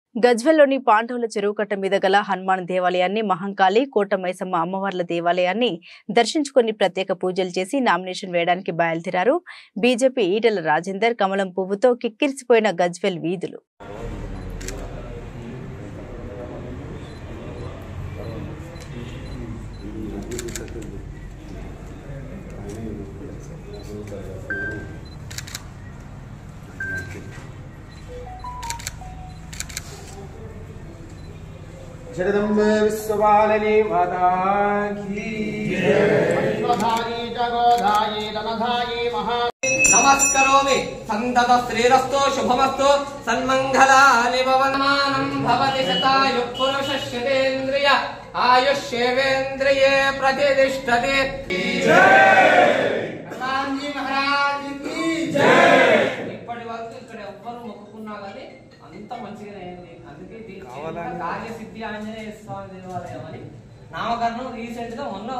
గజ్వెల్లోని పాండవుల చెరువు కట్ట మీద గల హనుమాన్ దేవాలయాన్ని మహంకాళి కోటమైసమ్మ అమ్మవార్ల దేవాలయాన్ని దర్శించుకుని ప్రత్యేక పూజలు చేసి నామినేషన్ వేయడానికి బయలుదేరారు బీజేపీ ఈటెల రాజేందర్ కమలం పువ్వుతో కిక్కిరిసిపోయిన గజ్వెల్ వీధులు जगदम्बे विश्वपालने माता की విశ్వధాయే చ గోధాయే ధనధాయే మహా నమస్కరోమి సంతత శ్రీరస్తు శుభమస్తు సన్మంగళాని భవనమానం భవతి శతాయు పురుషేంద్రియ ఆయుష్యేంద్రియే ప్రతిష్టతి హనుమాన్జీ మహారాజ్ కి ఇప్పటి వరకు ఇక్కడ ఎవ్వరు మొక్కుకున్నా కానీ అంత మంచిగానే అయింది అందుకే దీనికి కార్యసిద్ధి ఆంజనేయ స్వామి దేవాలయం అని నామకరణం రీసెంట్ గా మొన్న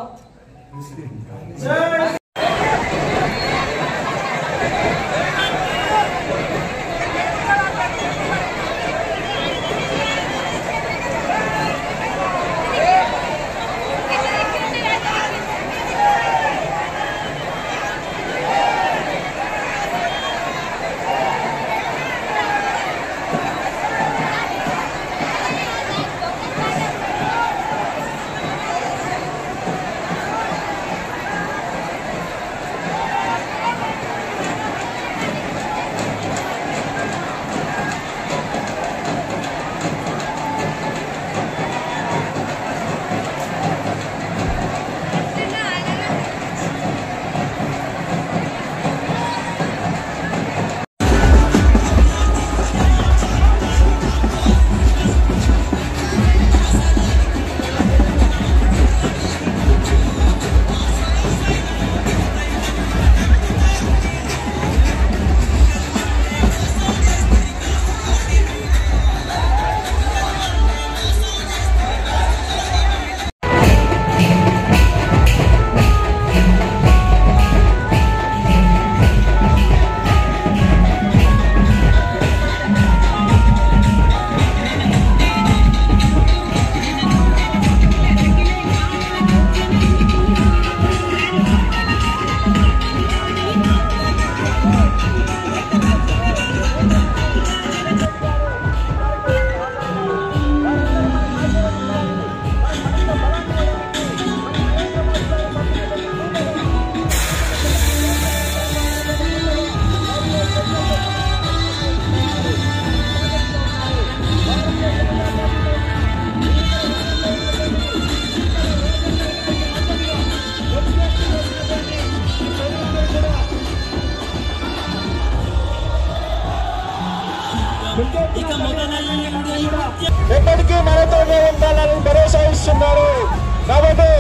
ఎప్పటికీ మనతోనే ఉండాలని భరోసా ఇస్తున్నారు కాబట్టి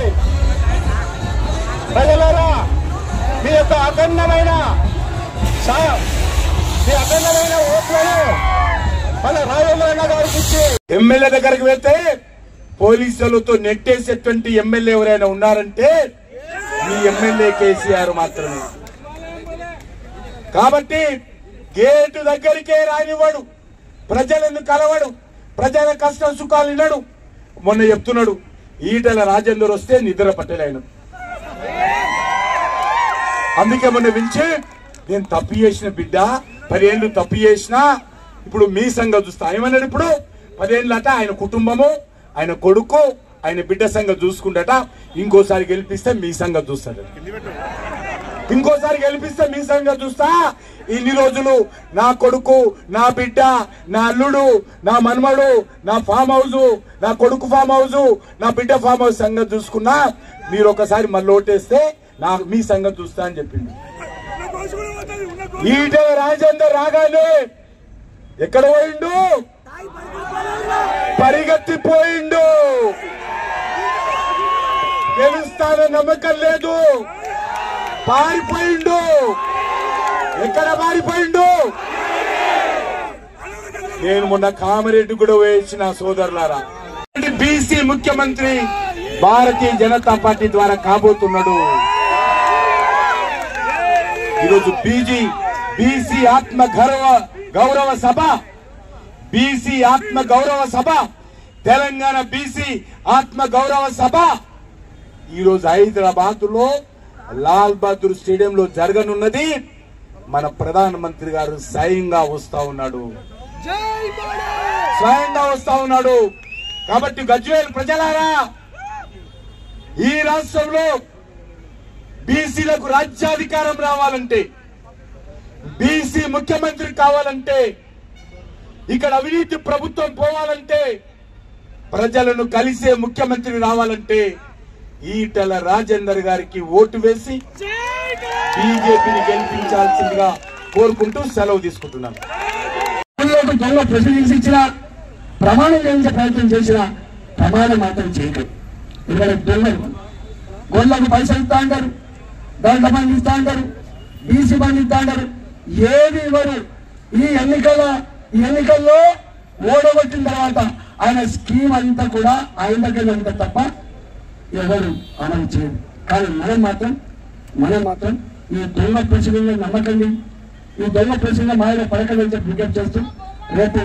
ప్రజలారా మీ యొక్క అఖండమైన సా- మీ అఖండమైన ఓట్లను మన రాజేంద్రన్న గారికి ఇచ్చి ఎమ్మెల్యే దగ్గరికి వెళ్తే పోలీసులతో నెట్టేసేటువంటి ఎమ్మెల్యే ఎవరైనా ఉన్నారంటే మీ ఎమ్మెల్యే కేసీఆర్ మాత్రమే కాబట్టి గేటు దగ్గరికే రానివ్వడు ప్రజలను కలవడు ప్రజల కష్టం సుఖాలు వినడు మొన్న చెప్తున్నాడు ఈటల రాజేందర్ వస్తే నిద్ర పట్టలేను అందుకే మొన్న పిలిచి నేను తప్పు చేసిన బిడ్డ పదేళ్ళు తప్పు చేసినా ఇప్పుడు మీ సంగతి చూస్తా ఏమన్నాడు ఇప్పుడు పదేళ్ళట ఆయన కుటుంబము ఆయన కొడుకు ఆయన బిడ్డ సంగతి చూసుకుంటట ఇంకోసారి గెలిపిస్తే మీ సంగతి చూస్తాడు ఇంకోసారి గెలిపిస్తే మీ సంగతి చూస్తా ఇన్ని రోజులు నా కొడుకు నా బిడ్డ నా అల్లుడు నా మనమడు నా ఫామ్ హౌస్ నా కొడుకు ఫామ్ హౌస్ నా బిడ్డ ఫామ్ హౌస్ సంగతి చూసుకున్నా మీరు ఒకసారి మళ్ళీ ఓటేస్తే నా మీ సంగతి చూస్తా అని చెప్పింది ఈట రాజేందర్ రాగానే ఎక్కడ పోయిండు పరిగెత్తిపోయిండు గెలుస్తానన్న నమ్మకం లేదు పారిపోయిండు ఎక్కడ పారిపోయిండు నేను మొన్న కామారెడ్డి కూడా వేసిన సోదరులారా బీసీ ముఖ్యమంత్రి భారతీయ జనతా పార్టీ ద్వారా కాబోతున్నాడు ఈరోజు బీజీ బీసీ ఆత్మ గౌరవ గౌరవ సభ బీసీ ఆత్మ గౌరవ సభ తెలంగాణ బీసీ ఆత్మ గౌరవ సభ ఈరోజు హైదరాబాద్ లో లాల్ బహదూర్ స్టేడియంలో జరగనున్నది మన ప్రధానమంత్రి గారు స్వయంగా వస్తా ఉన్నాడు స్వయంగా వస్తా ఉన్నాడు కాబట్టి గజ్వేల్ ప్రజలారా ఈ రాష్ట్రంలో బీసీలకు రాజ్యాధికారం రావాలంటే బీసీ ముఖ్యమంత్రి కావాలంటే ఇక్కడ అవినీతి ప్రభుత్వం పోవాలంటే ప్రజలను కలిసే ముఖ్యమంత్రి రావాలంటే ఈటల రాజేందర్ గారికి ఓటు వేసి బీజేపీని గెలిపించాల్సిందిగా కోరుకుంటూ సెలవు తీసుకుంటున్నాను ఊళ్ళోకి దొంగ ప్రశ్నించి ఇచ్చిన ప్రమాణం చేయించే ప్రయత్నం చేసిన ప్రమాణం మాత్రం చేయదు ఇక్కడ దొంగలు గొల్లకు పైసలు ఇస్తా అంటారు దళిత బంధు ఇస్తా అంటారు బీసీ బంధు ఇస్తా అంటారు ఏది ఇవ్వరు ఈ ఎన్నికల ఈ ఎన్నికల్లో ఓడగొట్టిన తర్వాత ఆయన స్కీమ్ అంతా కూడా ఆయన దగ్గర ఉంటుంది తప్ప ఎవరు అమలు చేయరు కానీ మనం మాత్రం మనం మాత్రం ఈ దొంగ ప్రశ్నలను నమ్మకండి ఈ దొంగ ప్రశ్న మాయలో పడకండి అని చెప్పి విజ్ఞప్తి చేస్తూ రేపు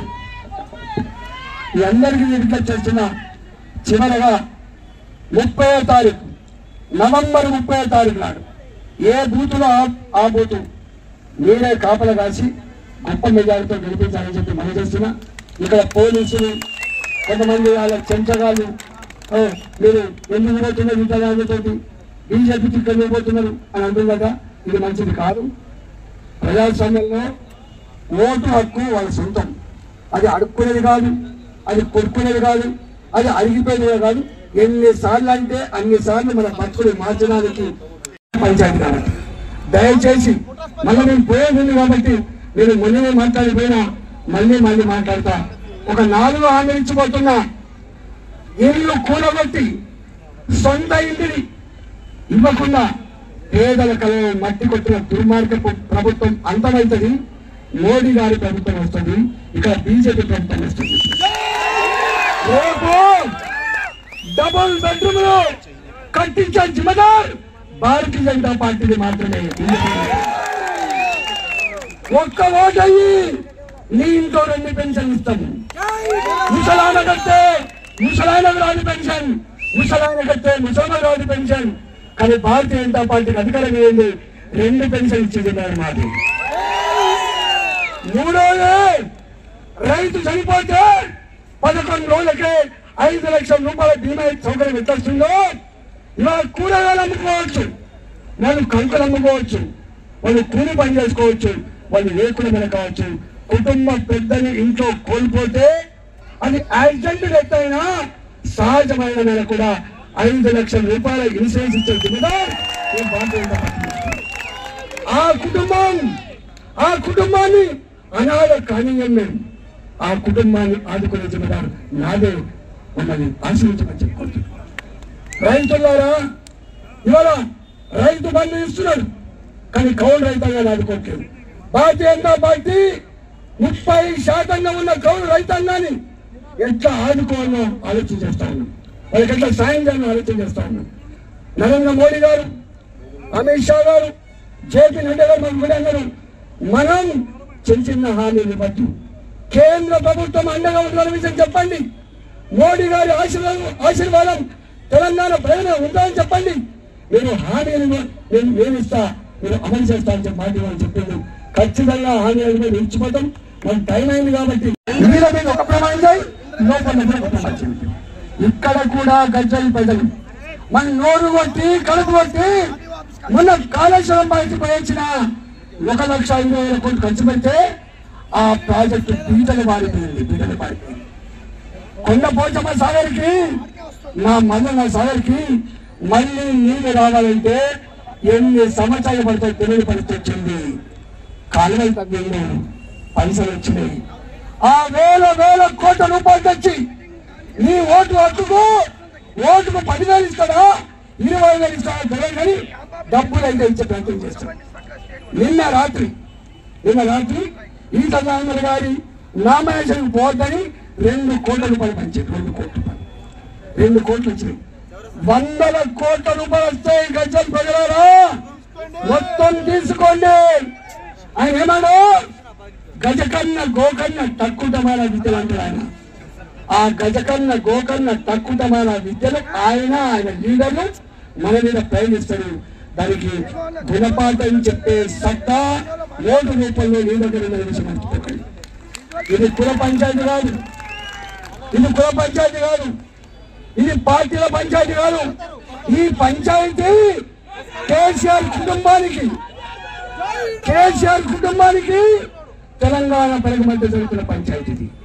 ఈ అందరికీ విజ్ఞప్తి చేస్తున్నా చివరగా ముప్పై తారీఖు నవంబర్ ముప్పై తారీఖు నాడు ఏ బూతులో ఆ- ఆ బూతు మీరే కాపల కాసి గొప్ప మెజారిటీతో గెలిపించాలని చెప్పి మనం చేస్తున్నా ఇక్కడ పోలీసులు కొంతమంది వాళ్ళ చెంచగాళ్ళు "ఓ, మీరు ఎందుకు పోతున్నారు ఇంత దానితోటి బీజేపీకి ఎందుకు పోతున్నారు అని అంటున్నాక ఇది మంచిది కాదు ప్రజాస్వామ్యంలో ఓటు హక్కు వాళ్ళ సొంతం అది అడుక్కునేది కాదు అది కొట్టుకునేది కాదు అది అరిగిపోయేది కాదు ఎన్నిసార్లు అంటే అన్నిసార్లు మన బతుకులు మార్చడానికి పంచాయతీ కాబట్టి దయచేసి మళ్ళీ మేము పోయేది ఉంది కాబట్టి నేను మొన్ననే మాట్లాడిపోయినా మళ్ళీ మళ్ళీ మాట్లాడతా ఒక నాలుగు హామీలు ఇచ్చిపోతున్నా ఇల్లు కూడగొట్టి సొంత ఇంటిని ఇవ్వకుండా పేదల కళలో మట్టి కొట్టిన దుర్మార్గపు ప్రభుత్వం అంతమవుతుంది మోడీ గారి ప్రభుత్వం వస్తుంది ఇక్కడ బీజేపీ ప్రభుత్వం వస్తుంది రేపు డబుల్ బెడ్రూమ్ కట్టించే జిమ్మదార్ భారతీయ జనతా పార్టీది మాత్రమే ఒక్క ఓటు అయ్యి నీ ఇంట్లో రెండు పెన్షన్ ఇస్తాము ముసలాయన కడితే ముసలాయనకు రాని పెన్షన్ ముసలాయన కడితే ముసల్మాన్ రాని పెన్షన్ కానీ భారతీయ జనతా పార్టీకి అధికారం ఏంది రెండు పెన్షన్ ఇచ్చేది మాది మూడోది రైతు చనిపోతే పదకొండు రోజులకే ఐదు లక్షల రూపాయల బీమా సౌకర్యం ఎట్లొస్తుందో ఇవాళ కూరగాయలు అమ్ముకోవచ్చు వాళ్ళు కంకులు అమ్ముకోవచ్చు వాళ్ళు కూలి పని చేసుకోవచ్చు వాళ్ళు లేకుండా వెనకవచ్చు కుటుంబ పెద్దని ఇంట్లో కోల్పోతే అది యాక్సిడెంట్ డెత్ అయినా సహజమైన నెల కూడా ఐదు లక్షల రూపాయల ఇన్సూరెన్స్ ఇచ్చే జిమ్మదార్ ఈ భారతీయ జనతా పార్టీ. ఆ కుటుంబం ఆ కుటుంబాన్ని అనాథ కానీయం మేము ఆ కుటుంబాన్ని ఆదుకునే జిమ్మదారు నాదే ఉన్నది ఆశీర్వదించమని చెప్పుకుంటున్నాను రైతులారా ఇవాళ రైతు బంధు ఇస్తున్నారు కానీ కౌలు రైతాంగాన్ని ఆదుకోవట్లేదు భారతీయ జనతా పార్టీ ముప్పై శాతంగా ఉన్న కౌలు రైతాంగాన్ని ఎట్లా ఆదుకోవాలో ఆలోచన చేస్తా ఉన్నాం వాళ్ళకి ఎట్లా సాయం చేయాలని ఆలోచన చేస్తా ఉన్నాం నరేంద్ర మోడీ గారు అమిత్ షా గారు జేపీ నడ్డా గారు మనకు కూడా అన్నారు మనం చిన్న చిన్న హామీలు ఇవ్వద్దు కేంద్ర ప్రభుత్వం అండగా ఉండాలని విషయం చెప్పండి మోడీ గారి ఆశీర్వాదం ఆశీర్వాదం తెలంగాణ ప్రజలు ఉండాలని చెప్పండి మీరు హామీలు నేను నేను ఇస్తా మీరు అమలు చేస్తా అని చెప్పి మాట ఇవ్వమని చెప్పిండు ఖచ్చితంగా హామీలు మేము ఇచ్చిపోతాం మన టైం అయింది కాబట్టి మీద మీద ఒక ప్రమాణం చేయి లోపల మీద ఒక ప్రమాణం చేయి. ఇక్కడ కూడా గజ్జలు ప్రజలు మన నోరు కొట్టి కడుపు కొట్టి మొన్న కాళేశ్వరం బయటకు పోయించిన ఒక లక్ష ఇరవై వేల కోట్లు ఖర్చు పెడితే ఆ ప్రాజెక్టు పీటలు మారిపోయింది పీటలు మారిపోయింది కొండ పోచమ్మ సాగర్కి నా మల్లన్న సాగర్కి మళ్ళీ నీళ్లు రావాలంటే ఎన్ని సంవత్సరాలు పడితే తెలియని పరిస్థితి వచ్చింది కాలువలు తగ్గింది పైసలు వచ్చినాయి ఆ వేల వేల కోట్ల రూపాయలు తెచ్చి నీ ఓటు హక్కుకు ఓటుకు పదివేలు ఇస్తాడా ఇరవై వేలు ఇస్తాడా తెలియదు కానీ డబ్బులు అయితే ఇచ్చే ప్రయత్నం చేస్తాడు నిన్న రాత్రి నిన్న రాత్రి ఈ సదానంద గారి నామినేషన్ పోద్దని రెండు కోట్ల రూపాయలు పంచారు రెండు కోట్ల రూపాయలు రెండు కోట్లు వచ్చినాయి వందల కోట్ల రూపాయలు వస్తాయి గజ్జల్ ప్రజలారా మొత్తం తీసుకోండి ఆయన ఏమన్నాడు గజకన్న గోకన్న తక్కుటమైన విద్యలు అంటారు ఆయన ఆ గజకన్న గోకన్న తక్కుటమైన విద్యలు ఆయన ఆయన లీడర్లు మన మీద ప్రయోగిస్తారు దానికి గుణపాఠం చెప్పే సత్తా ఓటు రూపంలో నీ దగ్గర ఉన్న విషయం మర్చిపోకండి ఇది కుల పంచాయతీ కాదు ఇది కుల పంచాయతీ కాదు ఇది పార్టీల పంచాయతీ కాదు ఈ పంచాయతీ కేసీఆర్ కుటుంబానికి కేసీఆర్ కుటుంబానికి తెలంగాణ ప్రజల మధ్య జరుగుతున్న పంచాయతీ ఇది.